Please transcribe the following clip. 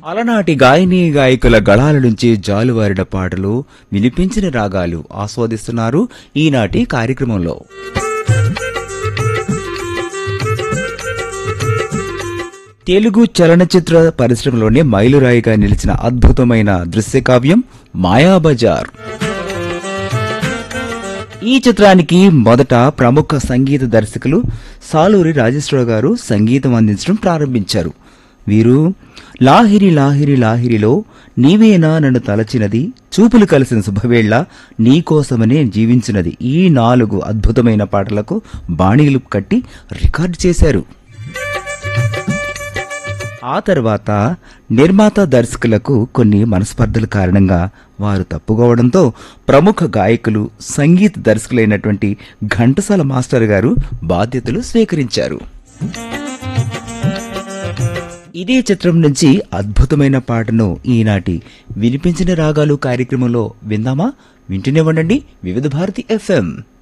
అలనాటి గాయని గాయకుల గళాల నుంచి జాలువారిన పాటలు వినిపించిన రాగాలు ఆస్వాదిస్తున్నారు ఈనాటి కార్యక్రమంలో తెలుగు చలనచిత్ర పరిశ్రమలోనే మైలురాయిగా నిలిచిన అద్భుతమైన దృశ్య కావ్యం మాయాబజార్ ఈ చిత్రానికి మొదట ప్రముఖ సంగీత దర్శకులు సాలూరి రాజేశ్వరరావు గారు సంగీతం అందించడం ప్రారంభించారు వీరు లాహిరి లాహిరి లాహిరిలో నీవేనా నన్ను తలచినది చూపులు కలిసిన శుభవేళ నీకోసమనే జీవించినది ఈ నాలుగు అద్భుతమైన పాటలకు బాణీలు కట్టి రికార్డు చేశారు ఆ తర్వాత నిర్మాత దర్శకులకు కొన్ని మనస్పర్ధల కారణంగా వారు తప్పుకోవడంతో ప్రముఖ గాయకులు సంగీత దర్శకులైనటువంటి ఘంటసాల మాస్టర్ గారు బాధ్యతలు స్వీకరించారు ఇదే చిత్రం నుంచి అద్భుతమైన పాటను ఈనాటి వినిపించిన రాగాలు కార్యక్రమంలో విందామా వింటూనే ఉండండి వివిధ భారతి ఎఫ్ఎం